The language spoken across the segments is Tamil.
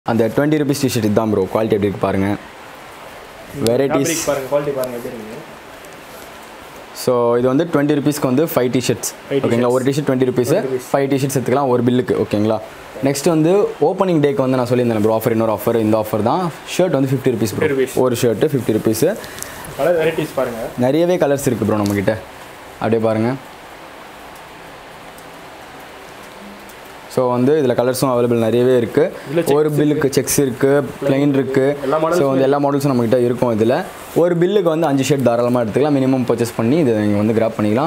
அந்த டுவெண்ட்டி ருபீஸ் டிஷர்ட் இதுதான் ப்ரோ குவாலிட்டி எப்படி இருக்கு பாருங்க வெரைட்டிஸ் ஃபேப்ரிக் பாருங்க குவாலிட்டி பாருங்க எப்படி இருக்கு ஸோ இது வந்து டுவெண்ட்டி ருபீஸ்க்கு வந்து ஃபைவ் டிஷர்ட்ஸ் Five ஓகேங்களா ஒரு t-shirt twenty rupees five t-shirts எடுத்துக்கலாம் ஒரு பில்லுக்கு ஓகேங்களா நெக்ஸ்ட் வந்து ஓப்பனிங் டேக்கு வந்து நான் சொல்லியிருந்தேன் ப்ரோ ஆஃபர் இன்னொரு ஆஃபர் இந்த ஆஃபர் தான் ஷர்ட் வந்து ஃபிஃப்டி ருபீஸ் ப்ரோ 50 rupees. ஒரு shirt fifty rupees colour varieties பாருங்க நிறையவே கலர்ஸ் இருக்குது ப்ரோ நம்மக்கிட்ட அப்படியே பாருங்கள் ஸோ வந்து இதில் கலர்ஸும் அவைலபிள் நிறையவே இதுல இருக்குது ஒரு பில்லுக்கு செக்ஸ் இருக்குது பிளைன் இருக்குது எல்லா models ஸோ வந்து எல்லா மாடல்ஸும் நம்மக்கிட்ட இருக்கும் இதில் ஒரு பில்லுக்கு வந்து அஞ்சு ஷர்ட் தாராளமாக எடுத்துக்கலாம் மினிமம் பர்ச்சேஸ் பண்ணி இதை நீங்கள் வந்து கிராப் பண்ணிக்கலாம்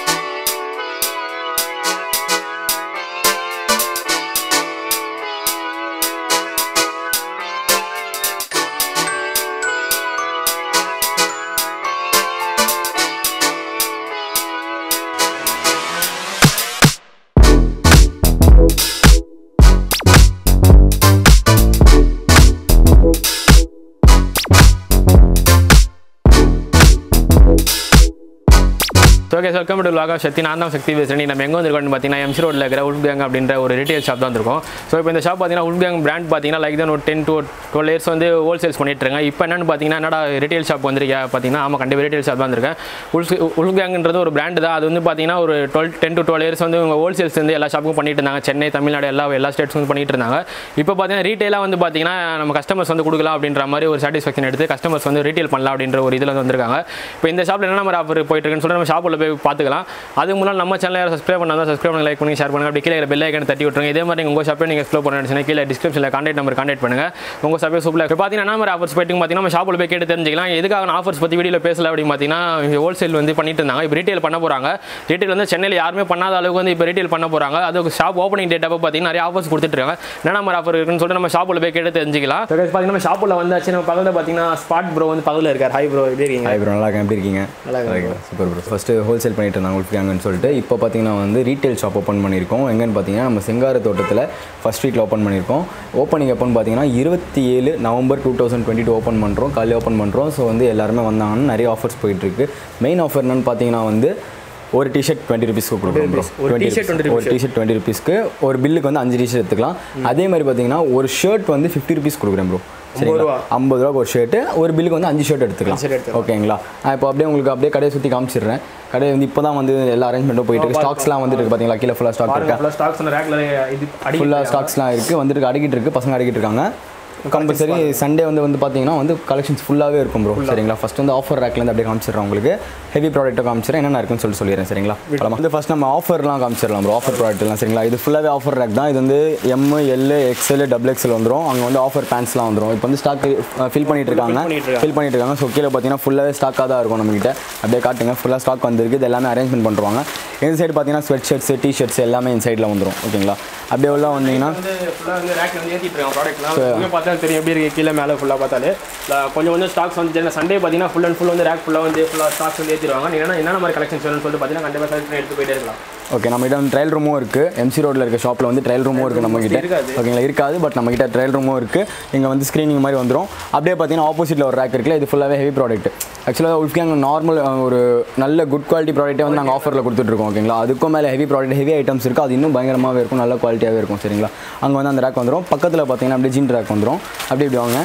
ஓகே வெல்கம் டு லாகா சக்தி நான் தான் சக்தி பேசுகிறேன் நம்ம எங்கே வந்திருக்கோம்னு பார்த்தீங்கன்னா எம்சி ரோட்டில் இருக்கிற உல் கேங் அப்படின்ற ஒரு ரீட்டைல் ஷாப் தான் வந்திருக்கோம் ஸோ இப்போ இந்த ஷாப் பார்த்தீங்கன்னா உல் கேங் பிராண்ட் பார்த்தீங்கன்னா லைக் தான் ஒரு டென் டு டுவெல் இயர்ஸ் வந்து ஹோல்சேல்ஸ் பண்ணிட்டு இருக்காங்க இப்போ என்னன்னு பார்த்தீங்கன்னா என்னடா ரீட்டைல் ஷாப் வந்திருக்கா பார்த்தீங்கன்னா ஆமாம் கண்டிப்பாக ரீட்டைல் ஷாப் தான் வந்திருக்கேன் உல் உல் கேங்ன்றது ஒரு பிராண்ட் தான் அது வந்து பார்த்தீங்கன்னா ஒரு twelve ten to twelve years வந்து இவங்க ஹோல்சேல்ஸ் வந்து எல்லா ஷாப்புக்கும் பண்ணிட்டு இருந்தாங்க சென்னை தமிழ்நாடு எல்லா எல்லா ஸ்டேட்ஸும் வந்து பண்ணிட்டு இருந்தாங்க இப்போ பார்த்தீங்கன்னா ரீட்டைலாக வந்து பார்த்தீங்கன்னா நம்ம கஸ்டமர்ஸ் வந்து கொடுக்கலாம் அப்படின்ற மாதிரி ஒரு சாட்டிஸ்ஃபேக்ஷன் எடுத்து கஸ்டமர்ஸ் வந்து ரீட்டைல் பண்ணலாம் அப்படின்ற ஒரு இதில் வந்து வந்திருக்காங்க இப்போ இந்த ஷாப்பில் என்ன மாதிரி ஆஃபர் போயிட்டு இருக்குன்னு சொல்லிட்டு நம்ம ஷாப்பில் போய் பார்த்துக்கலாம் அதுக்கு முன்னாடி நம்ம சேனல் யாரும் சப்ஸ்கிரைப் பண்ணால் சப்ஸ்கிரைப் பண்ணி லைக் பண்ணி ஷேர் பண்ணுங்க அப்படி கீழே பெல் ஐக்கன் தட்டி விட்டுருங்க இதே மாதிரி உங்கள் ஷாப்பை நீங்கள் எக்ஸ்ப்ளோர் பண்ணி கீழே டிஸ்கிரிப்ஷனில் கான்டாக்ட் நம்பர் கான்டாக்ட் பண்ணுங்க உங்கள் ஷாப்பே சூப்பர் இப்போ பார்த்தீங்கன்னா என்ன மாதிரி ஆஃபர்ஸ் போயிட்டு பார்த்தீங்கன்னா நம்ம ஷாப்பில் போய் கேட்டு தெரிஞ்சிக்கலாம் எதுக்காக நான் ஆஃபர்ஸ் பற்றி வீடியோவில் பேசல அப்படின்னு பார்த்தீங்கன்னா ஹோல்சேல் வந்து பண்ணிட்டு இருந்தாங்க இப்போ ரீட்டைல் பண்ண போகிறாங்க ரீட்டைல் வந்து சென்னையில் யாருமே பண்ணாத அளவுக்கு வந்து இப்போ ரீட்டைல் பண்ண போகிறாங்க அது ஷாப் ஓப்பனிங் டேட் அப்போ பார்த்தீங்கன்னா நிறைய ஆஃபர்ஸ் கொடுத்துட்டு இருக்காங்க என்ன மாதிரி ஆஃபர் இருக்குன்னு சொல்லிட்டு நம்ம ஷாப்பில் போய் கேட்டு தெரிஞ்சிக்கலாம் So guys, பார்த்தீங்கன்னா நம்ம ஷாப்பில் வந்தாச்சு நம்ம பக்கத்தில் பார்த்தீங்கன்னா ஸ்பாட் ப்ரோ வந்து பக்கத்தில் இருக்கார் ஹை ப்ரோ எப்படி இருக்கீங்க ஹாய் ப்ரோ நல்லா இருக்கேன் எப்படி இருக்கீங்க நல்லா இருக்கேன் சூப்பர் ப்ரோ ஃபஸ்ட்டு ஹோல்சேல் பண்ணிட்டு இருந்தாங்க உள்ஃபியாங்கன்னு சொல்லிட்டு இப்போ பார்த்தீங்கன்னா வந்து ரீட்டைல் ஷாப் ஓப்பன் பண்ணியிருக்கோம் எங்கன்னு பார்த்தீங்கன்னா நம்ம செங்கார தோட்டத்தில் ஃபஸ்ட் வீக்கில் ஓப்பன் பண்ணியிருக்கோம் ஓப்பனிங் எப்போன்னு பார்த்தீங்கன்னா இருபத்தி ஏழு November two thousand twenty two open பண்ணுறோம் காலையில் ஓப்பன் பண்ணுறோம் ஸோ வந்து எல்லாருமே வந்தாங்கன்னா நிறைய ஆஃபர்ஸ் போயிட்டுருக்கு மெயின் ஆஃபர் என்னன்னு பார்த்தீங்கன்னா வந்து ஒரு டிஷர்ட் டுவெண்ட்டி ருபீஸ்க்கு கொடுக்குறோம் ப்ரோ ஒரு t-shirt 20 ஒரு டிஷர்ட் டுவெண்ட்டி ருபீஸ்க்கு ஒரு பில்லுக்கு வந்து அஞ்சு டிஷர்ட் எடுத்துக்கலாம் அதே மாதிரி பார்த்தீங்கன்னா ஒரு ஷர்ட் வந்து ஃபிஃப்டி ருபீஸ் கொடுக்குறேன் ப்ரோ சரிங்களா ரூபா. ஐம்பது ரூபா ஒரு ஷர்ட்டு ஒரு பில்லுக்கு வந்து அஞ்சு ஷர்ட் எடுத்துக்கலாம் shirt எடுத்துக்கலாம். ஓகேங்களா நான் இப்போ அப்படியே உங்களுக்கு அப்படியே கடையை சுற்றி காமிச்சிடுறேன் கடை வந்து இப்போ தான் வந்து எல்லா அரேஞ்ச்மெண்ட்டும் போயிட்டு இருக்கு ஸ்டாக்ஸ்லாம் வந்துட்டு இருக்கு பார்த்தீங்களா கீழே ஃபுல்லாக ஸ்டாக் பாருங்க இருக்கு ஃபுல்லாக ஸ்டாக்ஸ் அந்த ரேக்கில் இது அடி ஃபுல்லாக ஸ்டாக்ஸ்லாம் இருக்குது வந்துட்டு அடிக்கிட்டு இருக்கு பசங்க அடிக்கிட்டு இருக்காங்க கம்பல்சரி சண்டே வந்து வந்து பார்த்தீங்கன்னா வந்து கலெக்ஷன்ஸ் ஃபுல்லாகவே இருக்கும் ப்ரோ சரிங்களா ஃபஸ்ட் வந்து ஆஃபர் ரேக்லேருந்து அப்படியே காமிச்சிடுறேன் உங்களுக்கு ஹெவி ப்ராடக்ட்டை காமிச்சிடுறேன் என்னென்ன இருக்குன்னு சொல்லி சொல்லிடுறேன் சரிங்களா அப்புறம் வந்து ஃபஸ்ட் நம்ம ஆஃபர்லாம் காமிச்சிடலாம் ப்ரோ ஆஃபர் ப்ராடக்ட்லாம் சரிங்களா இது ஃபுல்லாகவே ஆஃபர் ரேக் தான் இது வந்து M L XL double XL வந்துடும் அங்கே வந்து ஆஃபர் பேண்ட்ஸ்லாம் வந்துடும் இப்போ வந்து ஸ்டாக் ஃபில் பண்ணிட்டு இருக்காங்க பண்ணிட்டு இருக்காங்க. ஃபில் பண்ணிட்டு இருக்காங்க ஸோ கீழே பார்த்தீங்கன்னா ஃபுல்லாகவே ஸ்டாக்காக தான் இருக்கும் நம்மகிட்ட அப்படியே காட்டுங்க ஃபுல்லாக ஸ்டாக் வந்திருக்கு இது எல்லாமே அரேஞ்ச்மெண்ட் பண்ணுவாங்க இந்த சைடு பார்த்தீங்கன்னா ஸ்வெட் ஷர்ட்ஸ் டி ஷர்ட்ஸ் எல்லாமே இந்த சைடில் வந்துடும் ஓகேங்களா அப்படியே உள்ள வந்தீங்கன்னா வந்து ஃபுல்லாக வந்து ரேக்கில் வந்து ஏற்றிட்டு இருக்காங்க ப்ராடக்ட்லாம் இங்கே பார்த்தா தெரியும் எப்படி இருக்கு கீழே மேலே ஃபுல்லாக பார்த்தாலே ல- கொஞ்சம் கொஞ்சம் ஸ்டாக்ஸ் வந்து சண்டே பார்த்தீங்கன்னா ஃபுல் அண்ட் ஃபுல் வந்து ரேக் ஃபுல்லாக வந்து ஃபுல்லாக ஸ்டாக்ஸ் வந்து ஏற்றிடுவாங்க நீங்கள் என்ன என்னென்ன மாதிரி கலெக்ஷன்ஸ் வேணும்னு சொல்லிட்டு பார்த்தீங்கன்னா கண்டிப்பாக செலக்ட் பண்ணி எடுத்து போயிட்டே இருக்கலாம் ஓகே நம்ம கிட்ட வந்து ட்ரையல் ரூமும் இருக்குது எம்சி ரோட்டில் இருக்க ஷாப்பில் வந்து ட்ரையல் ரூமும் இருக்குது நம்ம கிட்ட இருக்காது. ஓகேங்களா இருக்காது பட் நம்ம கிட்ட ட்ரையல் ரூமும் இருக்குது இங்கே வந்து ஸ்க்ரீனிங் மாதிரி வந்துடும் அப்படியே பார்த்தீங்கன்னா ஆப்போசிட்டில் ஒரு ரேக் இருக்குல்ல இது ஃபுல்லாகவே ஹெவி ப்ராடக்ட் ஆக்சுவலாக உல்ஃபியாங்க நார்மல் ஒரு நல்ல குட் குவாலிட்டி ப்ராடக்ட்டே வந்து நாங்கள் ஆஃபரில் கொடுத்துட்ருக்கோம் ஓகேங்களா அதுக்கும் மேலே ஹெவி ப்ராடக்ட் ஹெவி ஐட்டம்ஸ் இருக்குது அது இன்னும் பயங்கரமாகவே இருக்கும் நல்ல குவாலிட்டியாகவே இருக்கும் சரிங்களா அங்கே வந்து அந்த ரேக் வந்துடும் பக்கத்தில் பார்த்தீங்கன்னா அப்படியே ஜீன் ரேக் வந்துடும் அப்படி இப்படி வாங்க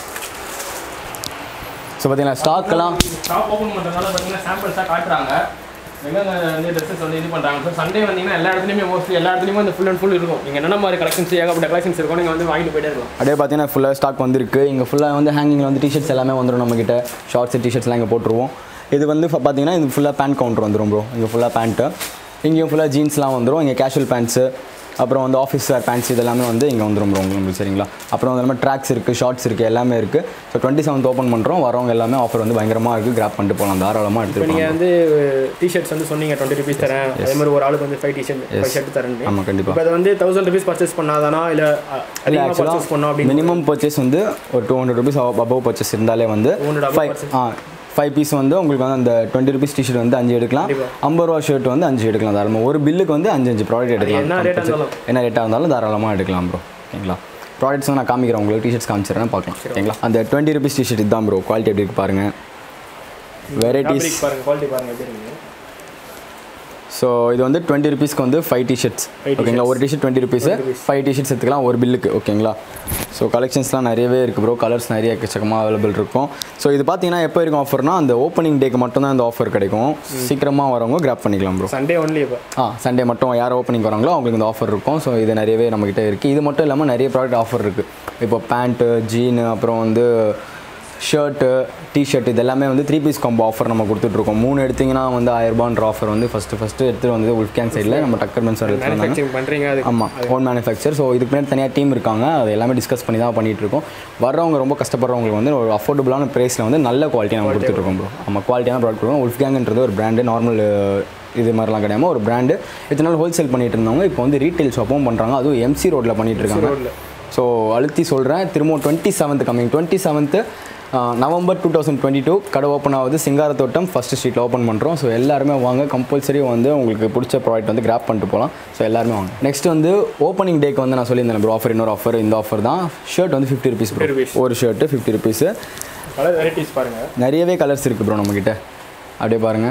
ஸோ பார்த்தீங்கன்னா ஸ்டாக்கெல்லாம் ஷாப் ஓப்பன் பண்ணுறதுனால பார்த்தீங்கன்னா சாம்பிள்ஸாக காட்டுறாங்க எங்கெங்க வந்து ட்ரெஸ்ஸஸ் வந்து இது பண்ணுறாங்க ஸோ சண்டே வந்தீங்கன்னா எல்லா இடத்துலையுமே மோஸ்ட்லி எல்லா இடத்துலையுமே வந்து ஃபுல் அண்ட் ஃபுல் இருக்கும் நீங்கள் என்னென்ன மாதிரி கலெக்ஷன்ஸ் ஏகப்பட்ட கலெக்ஷன்ஸ் இருக்கும் நீங்கள் வந்து வாங்கிட்டு போயிட்டே இருக்கலாம் அப்படியே பார்த்தீங்கன்னா ஃபுல்லாக ஸ்டாக் வந்திருக்கு இங்கே ஃபுல்லாக வந்து ஹேங்கிங்கில் வந்து டிஷர்ட்ஸ் எல்லாமே வந்துடும் நம்மக்கிட்ட ஷார்ட்ஸ் டிஷர்ட்ஸ்லாம் இங்கே போட்டுருவோம் இது வந்து ஃப- பார்த்தீங்கன்னா இது ஃபுல்லாக பேண்ட் கவுண்டர் வந்துடும் ப்ரோ இங்கே ஃபுல்லாக பேண்ட்டு இங்கேயும் ஃபுல்லாக ஜீன்ஸ்லாம் வந்துடும் இங்கே கேஷுவல் பேண்ட்ஸு அப்புறம் வந்து ஆஃபீஸ் வேர் பேண்ட்ஸ் இதெல்லாமே வந்து இங்கே வந்துடும் ப்ரோ உங்களுக்கு சரிங்களா அப்புறம் வந்து எல்லாமே ட்ராக்ஸ் இருக்குது ஷார்ட்ஸ் இருக்குது எல்லாமே இருக்குது ஸோ டுவெண்ட்டி செவன்த் ஓப்பன் பண்ணுறோம் வரவங்க எல்லாமே ஆஃபர் வந்து பயங்கரமாக இருக்குது கிராப் பண்ணிட்டு போகலாம் தாராளமாக இப்போ எடுத்துகிட்டு நீங்கள் வந்து டிஷர்ட்ஸ் வந்து சொன்னீங்க டுவெண்ட்டி ருபீஸ் தரேன் அதே மாதிரி ஒரு ஆளுக்கு வந்து ஃபைவ் டிஷர்ட் ஃபைவ் ஷர்ட் தரேன் ஆமாம் கண்டிப்பாக இப்போ அதை வந்து தௌசண்ட் ருபீஸ் பர்ச்சேஸ் பண்ணாதானா இல்லை இல்லை அதிகமாக பர்ச்சேஸ் பண்ணோம் அப்படின்னு மினிமம் பர்ச்சேஸ் வந்து ஒரு two hundred rupees above purchase இருந்தாலே வந்து 200 above ஃபைவ் ஆ ஃபைவ் பீஸ் வந்து உங்களுக்கு வந்து அந்த டுவெண்ட்டி ருபீஸ் டிஷர்ட் வந்து அஞ்சு எடுக்கலாம் கண்டிப்பா. ஐம்பது ரூபா ஷர்ட் வந்து அஞ்சு எடுக்கலாம் தாராளமாக ஒரு பில்லுக்கு வந்து அஞ்சு அஞ்சு ப்ராடக்ட் எடுக்கலாம் என்ன ரேட்டாக இருந்தாலும் என்ன ரேட்டாக இருந்தாலும் தாராளமாக எடுக்கலாம் ப்ரோ ஓகேங்களா ப்ராடக்ட்ஸ் நான் காமிக்கிறேன் உங்களுக்கு டிஷர்ட்ஸ் காமிச்சிடுறேன் பார்க்கலாம் ஓகேங்களா அந்த டுவெண்ட்டி ருபீஸ் டிஷர்ட் இதுதான் ப்ரோ குவாலிட்டி எப்படி இருக்கு பாருங்க வெரைட்டிஸ் ஃபேப்ரிக் பாருங்க குவாலிட்டி பாருங்க எப்படி இருக்கு ஸோ இது வந்து டுவெண்ட்டி ருபீஸ்க்கு வந்து ஃபைவ் டிஷர்ட்ஸ் ஓகேங்களா ஒரு t-shirt twenty rupees five t-shirts எடுத்துக்கலாம் ஒரு பில்லுக்கு ஓகேங்களா ஸோ கலெக்ஷன்ஸ்லாம் நிறையவே இருக்குது ப்ரோ கலர்ஸ் நிறைய எக்கச்சக்கமாக அவைலபிள் இருக்கும் ஸோ இது பார்த்தீங்கன்னா எப்போ இருக்கும் ஆஃபர்னா அந்த ஓப்பனிங் டேக்கு மட்டும் தான் இந்த ஆஃபர் கிடைக்கும் சீக்கிரமாக வரவங்க கிராப் பண்ணிக்கலாம் ப்ரோ சண்டே ஒன்லி இப்போ ஆ சண்டே மட்டும் யார் ஓப்பனிங் வராங்களோ அவங்களுக்கு இந்த ஆஃபர் இருக்கும் ஸோ இது நிறையவே நம்மக்கிட்ட இருக்குது இது மட்டும் இல்லாமல் நிறைய ப்ராடக்ட் ஆஃபர் இருக்குது இப்போ பேண்ட்டு ஜீனு அப்புறம் வந்து ஷர்ட்டு டிஷர்ட் இது எல்லாமே வந்து த்ரீ பீஸ் காம்போ ஆஃபர் நம்ம கொடுத்துட்ருக்கோம் மூணு எடுத்திங்கன்னா வந்து ஆயிரரூபான்ற ஆஃபர் வந்து ஃபஸ்ட்டு ஃபஸ்ட்டு எடுத்துகிட்டு வந்து உல்ஃப் கேங் சைடில் நம்ம டக்கர் பென்ஸ் எடுத்துருந்தாங்க மேனுஃபேக்சரிங் பண்ணுறீங்க அது ஆமாம் ஓன் மேனுஃபேக்சர் ஸோ இதுக்கு முன்னாடி தனியாக டீம் இருக்காங்க அது எல்லாமே டிஸ்கஸ் பண்ணி தான் பண்ணிட்டு இருக்கோம் வர்றவங்க ரொம்ப கஷ்டப்படுறவங்களுக்கு வந்து ஒரு அஃபோர்டபுளான ப்ரைஸில் வந்து நல்ல குவாலிட்டி நம்ம கொடுத்துட்ருக்கோம் ப்ரோ நம்ம குவாலிட்டியான ப்ராடக்ட் கொடுக்கணும் உல்ஃப் கேங்ன்றது ஒரு பிராண்டு நார்மல் இது மாதிரிலாம் கிடையாமல் ஒரு பிராண்டு இத்தனை நாள் ஹோல்சேல் பண்ணிட்டு இருந்தவங்க இப்போ வந்து ரீட்டைல் ஷாப்பும் பண்ணுறாங்க அதுவும் எம்சி ரோட்டில் பண்ணிட்டு இருக்காங்க ஸோ அழுத்தி சொல்கிறேன் திரும்ப twenty seventh coming twenty seventh November two thousand twenty two கடை ஓப்பன் ஆகுது சிங்காரத்தோட்டம் ஃபஸ்ட் ஸ்ட்ரீட்டில் ஓப்பன் பண்ணுறோம் ஸோ எல்லாருமே வாங்க கம்பல்சரி வந்து உங்களுக்கு பிடிச்ச ப்ராடக்ட் வந்து கிராப் பண்ணிட்டு போகலாம் ஸோ எல்லாருமே வாங்க நெக்ஸ்ட் வந்து ஓப்பனிங் டேக்கு வந்து நான் சொல்லியிருந்தேன் ப்ரோ ஆஃபர் இன்னொரு ஆஃபர் இந்த ஆஃபர் தான் ஷர்ட் வந்து ஃபிஃப்டி ருபீஸ் ப்ரோ rupees. ஒரு shirt fifty rupees colour varieties பாருங்கள் நிறையவே கலர்ஸ் இருக்குது ப்ரோ நம்மக்கிட்ட அப்படியே பாருங்கள்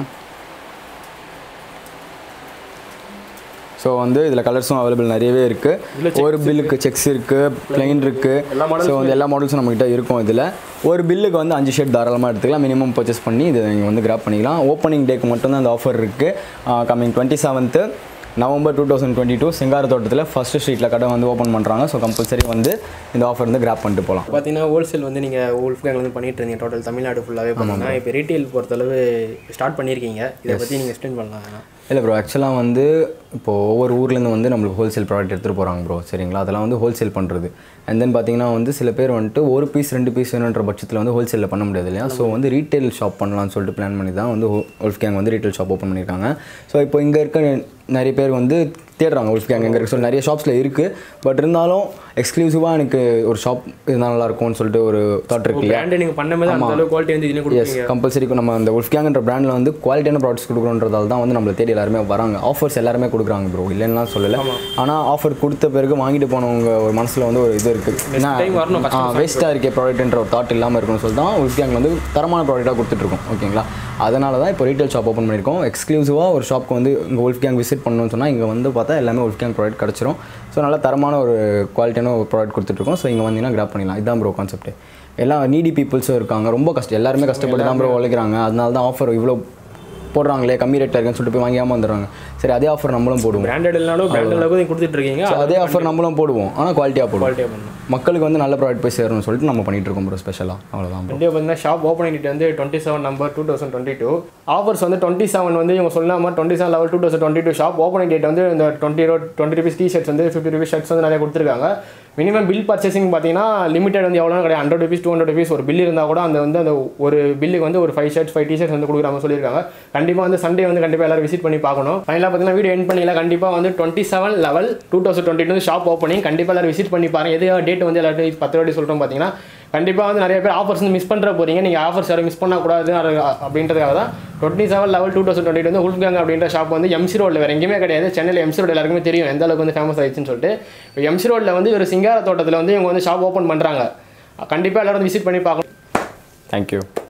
ஸோ வந்து இதில் கலர்ஸும் அவைலபிள் நிறையவே இருக்குது ஒரு பில்லுக்கு செக்ஸ் இருக்குது பிளைன் இருக்குது எல்லா ஸோ வந்து எல்லா மாடல்ஸும் நம்மகிட்ட இருக்கும் இதில் ஒரு பில்லுக்கு வந்து அஞ்சு ஷர்ட் தாராளமாக எடுத்துக்கலாம் மினிமம் பர்ச்சேஸ் பண்ணி இதை நீங்கள் வந்து கிராப் பண்ணிக்கலாம் ஓப்பனிங் டேக்கு மட்டும்தான் இந்த ஆஃபர் இருக்குது coming twenty seventh November two thousand twenty two சிங்காரத்தோட்டத்தில் ஃபஸ்ட்டு ஸ்ட்ரீட்டில் கடை வந்து ஓப்பன் பண்ணுறாங்க ஸோ கம்பல்சரி வந்து இந்த ஆஃபர் வந்து கிராப் பண்ணிட்டு போகலாம் பார்த்தீங்கன்னா ஹோல்சேல் வந்து நீங்கள் உல்ஃப் கேங் வந்து பண்ணிட்டு இருந்தீங்க டோட்டல் தமிழ்நாடு ஃபுல்லாகவே பார்த்தீங்கன்னா இப்போ ரீட்டெயில் பொறுத்தளவு ஸ்டார்ட் பண்ணியிருக்கீங்க இதை பற்றி நீங்கள் எக்ஸ்பிளைன் பண்ணலாம் இல்லை ப்ரோ ஆக்சுவலாக வந்து இப்போது ஒவ்வொரு ஊர்லேருந்து வந்து நம்மளுக்கு ஹோல்சேல் ப்ராடக்ட் எடுத்துகிட்டு போகிறாங்க ப்ரோ சரிங்களா அதெல்லாம் வந்து ஹோல்சேல் பண்ணுறது அண்ட் தென் பார்த்தீங்கன்னா வந்து சில பேர் வந்துட்டு ஒரு பீஸ் ரெண்டு பீஸ் வேணுன்ற பட்சத்தில் வந்து ஹோல்சேலில் பண்ண முடியாது இல்லையா ஸோ வந்து ரீட்டைல் ஷாப் பண்ணலாம்னு சொல்லிட்டு பிளான் பண்ணி தான் வந்து உல்ஃப் கேங் வந்து ரீட்டைல் ஷாப் ஓப்பன் பண்ணியிருக்காங்க ஸோ இப்போ இங்கே இருக்க நிறைய பேர் வந்து தேடுறாங்க உல்ஃப் கேங் எங்கே இருக்கு ஸோ நிறைய ஷாப்ஸில் இருக்குது பட் இருந்தாலும் எக்ஸ்க்ளூசிவாக எனக்கு ஒரு ஷாப் இருந்தால் நல்லா இருக்கும்னு சொல்லிட்டு ஒரு தாட் இருக்கு இல்லையா பிராண்டு நீங்கள் பண்ணும்போது அந்த அளவு குவாலிட்டி வந்து இதுலேயும் எஸ் கொடுப்பீங்க கம்பல்சரி நம்ம அந்த உல்ஃப்கேங்கிற பிராண்டில் வந்து குவாலிட்டியான ப்ராடக்ட்ஸ் கொடுக்குறோன்றதால தான் வந்து நம்மளை தேடி எல்லாருமே வராங்க ஆஃபர்ஸ் எல்லாருமே கொடுக்குறாங்க ப்ரோ இல்லைன்னா சொல்லலை ஆனால் ஆஃபர் கொடுத்த பிறகு வாங்கிட்டு போனவங்க ஒரு மனசில் வந்து ஒரு இது இருக்குது time வரணும், வேஸ்ட்டாக இருக்கே ப்ராடக்ட்ன்ற ஒரு தாட் இல்லாமல் இருக்கணும்னு சொல்லி தான் உல்ஃப்கேங் வந்து தரமான ப்ராடக்ட்டாக கொடுத்துட்ருக்கோம் ஓகேங்களா அதனால தான் இப்போ ரீட்டைல் ஷாப் ஓப்பன் பண்ணியிருக்கோம் எக்ஸ்க்ளூசிவாக ஒரு ஷாப்க்கு வந்து இங்கே உல்ஃப்கேங் விசிட் பண்ணணும்னு சொன்னால் இங்கே வந்து பார்த்தா எல்லாமே உல்ஃப்கேங் ப்ராடக்ட் கிடச்சிரும் ஸோ நல்ல தரமான ஒரு குவாலிட்டியான ஒரு ப்ராடக்ட் கொடுத்துட்ருக்கோம் ஸோ இங்கே வந்தீங்கன்னா கிராப் பண்ணிடலாம் இதுதான் ப்ரோ கான்செப்ட் எல்லாம் நீடி பீப்புள்ஸும் இருக்காங்க ரொம்ப கஷ்டம் எல்லாருமே கஷ்டப்பட்டு தான் ப்ரோ உழைக்கிறாங்க அதனால தான் ஆஃபர் இவ்வளோ போடுறாங்களே கம்மி ரேட்டாக இருக்குன்னு சொல்லிட்டு போய் வாங்கியாமல் வந்துடுறாங்க சரி அதே ஆஃபர் நம்மளும் போடுவோம் பிராண்டட் இல்லைனாலும் பிராண்ட் அளவுக்கு நீங்கள் கொடுத்துட்டு இருக்கீங்க So, அதே ஆஃபர் நம்மளும் போடுவோம் ஆனால் குவாலிட்டியாக போடுவோம் குவாலிட்டியாக பண்ணணும் மக்களுக்கு வந்து நல்ல ப்ராடக்ட் போய் சேரணும்னு சொல்லிட்டு நம்ம பண்ணிட்டு இருக்கோம் ப்ரோ ஸ்பெஷலாக அவ்வளோதான் ப்ரோ இந்தியா பார்த்தீங்கன்னா ஷாப் ஓப்பனிங் டேட் வந்து twenty seven number two thousand twenty two offers வந்து டுவெண்ட்டி செவன் வந்து இவங்க சொன்ன மாதிரி twenty seven level two thousand twenty two shop opening date வந்து இந்த twenty twenty rupees T shirts வந்து ஃபிஃப்டி ருபீஸ் ஷர்ட்ஸ் வந்து நிறைய கொடுத்துருக்காங்க மினிமம் பில் பர்ச்சேசிங் பார்த்தீங்கன்னா லிமிடெட் வந்து எவ்வளோ கிடையாது hundred rupees two hundred rupees ஒரு பில் இருந்தால் கூட அந்த வந்து அந்த ஒரு பில்லுக்கு வந்து ஒரு five shirts five T shirts வந்து கொடுக்குறாங்க சொல்லியிருக்காங்க கண்டிப்பாக வந்து சண்டே வந்து கண்டிப்பாக எல்லாரும் விசிட் பண்ணி பார்க்கணும் ஃபைனலாக பார்த்தீங்கன்னா வீடியோ எண்ட் பண்ணிக்கலாம் கண்டிப்பாக வந்து twenty seven level two thousand twenty two shop opening கண்டிப்பாக எல்லாரும் விசிட் பண்ணி பாருங்க எது டேட் வந்து எல்லாரும் பத்து வாட்டி சொல்கிறோம் பார்த்தீங்கன்னா கண்டிப்பாக வந்து நிறைய பேர் ஆஃபர்ஸ் வந்து மிஸ் பண்ணுற போறீங்க நீங்கள் ஆஃபர்ஸ் யாரும் மிஸ் பண்ணக்கூடாது அது- அப்படின்றதுக்காக தான் twenty seven level two thousand twenty வந்து உல்ஃப் கேங் அப்படின்ற ஷாப் வந்து எம்சி ரோடில் வேறு எங்கேயுமே கிடையாது சென்னையில் எம்சி ரோடு எல்லாருக்குமே தெரியும் எந்த அளவுக்கு வந்து ஃபேமஸ் ஆயிடுச்சுன்னு சொல்லிட்டு இப்போ எம்சி ரோட்டில் வந்து ஒரு சிங்கார தோட்டத்தில் வந்து இவங்க வந்து ஷாப் ஓப்பன் பண்ணுறாங்க கண்டிப்பாக எல்லாரும் விசிட் பண்ணி பார்க்கணும் தேங்க்யூ